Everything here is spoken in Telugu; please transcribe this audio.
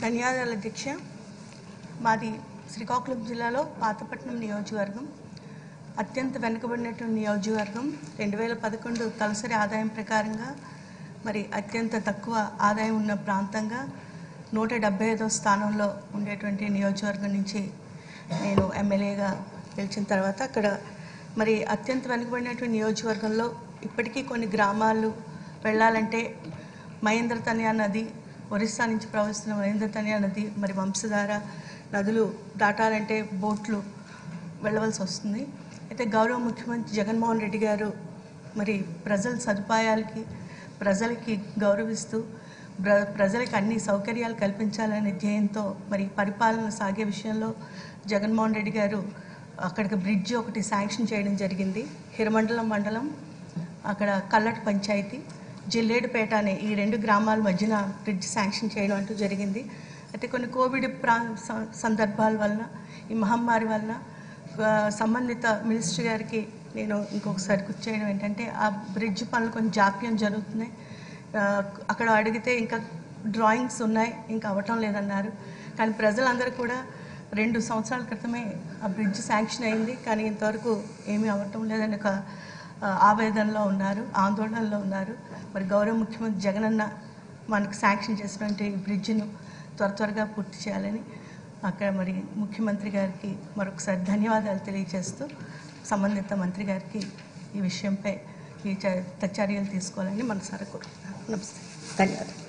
ధన్యవాదాలు అధ్యక్ష మాది శ్రీకాకుళం జిల్లాలో పాతపట్నం నియోజకవర్గం అత్యంత వెనుకబడినటువంటి నియోజకవర్గం రెండు వేల పదకొండు తలసరి ఆదాయం ప్రకారంగా మరి అత్యంత తక్కువ ఆదాయం ఉన్న ప్రాంతంగా నూట డెబ్బై ఐదో స్థానంలో ఉండేటువంటి నియోజకవర్గం నుంచి నేను ఎమ్మెల్యేగా గెలిచిన తర్వాత అక్కడ మరి అత్యంత వెనుకబడినటువంటి నియోజకవర్గంలో ఇప్పటికీ కొన్ని గ్రామాలు వెళ్ళాలంటే మహేంద్ర తనయా నది ఒరిస్సా నుంచి ప్రవహిస్తున్న మహేంద్ర తనయా నది మరి వంశధార నదులు దాటాలంటే బోట్లు వెళ్ళవలసి వస్తుంది అయితే గౌరవ ముఖ్యమంత్రి జగన్మోహన్ రెడ్డి గారు మరి ప్రజల సదుపాయాలకి ప్రజలకి గౌరవిస్తూ ప్ర ప్రజలకు అన్ని సౌకర్యాలు కల్పించాలనే ధ్యేయంతో మరి పరిపాలన సాగే విషయంలో జగన్మోహన్ రెడ్డి గారు అక్కడికి బ్రిడ్జ్ ఒకటి శాంక్షన్ చేయడం జరిగింది హిరమండలం మండలం అక్కడ కల్లటి పంచాయతీ జిల్లేడుపేట అనే ఈ రెండు గ్రామాల మధ్యన బ్రిడ్జ్ శాంక్షన్ చేయడం అంటూ జరిగింది అయితే కొన్ని కోవిడ్ ప్రా స- సందర్భాల వలన ఈ మహమ్మారి వలన ఆ, సంబంధిత మినిస్టర్ గారికి నేను ఇంకొకసారి గుర్తు చేయడం ఏంటంటే ఆ బ్రిడ్జ్ పనులు కొంచెం జాప్యం జరుగుతున్నాయి ఆ, అక్కడ అడిగితే ఇంకా డ్రాయింగ్స్ ఉన్నాయి ఇంకా అవ్వటం లేదన్నారు కానీ ప్రజలందరూ కూడా రెండు సంవత్సరాల క్రితమే ఆ బ్రిడ్జ్ శాంక్షన్ అయింది కానీ ఇంతవరకు ఏమీ అవ్వటం లేదని ఒక ఆ, ఆవేదనలో ఉన్నారు ఆందోళనలో ఉన్నారు మరి గౌరవ ముఖ్యమంత్రి జగనన్న మనకు శాంక్షన్ చేసినటువంటి ఈ బ్రిడ్జ్ను త్వర త్వరగా పూర్తి చేయాలని అక్కడ మరి ముఖ్యమంత్రి గారికి మరొకసారి ధన్యవాదాలు తెలియజేస్తూ సంబంధిత మంత్రి గారికి ఈ విషయంపై ఈ చ- చర్యలు తీసుకోవాలని మనసారా కోరుతున్నాను నమస్తే ధన్యవాదాలు